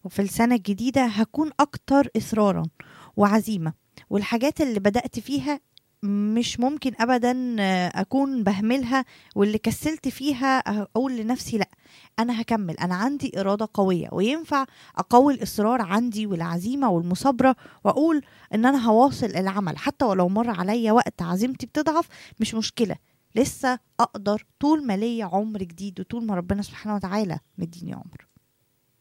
وفي السنة الجديدة هكون أكتر إصرارا وعزيمة والحاجات اللي بدأت فيها مش ممكن أبدا أكون بهملها واللي كسلت فيها أقول لنفسي لأ أنا هكمل أنا عندي إرادة قوية وينفع أقوي الإصرار عندي والعزيمة والمصابرة وأقول إن أنا هواصل العمل حتى ولو مر عليا وقت عزيمتي بتضعف مش مشكلة لسه أقدر طول ما ليا عمر جديد وطول ما ربنا سبحانه وتعالى مديني عمر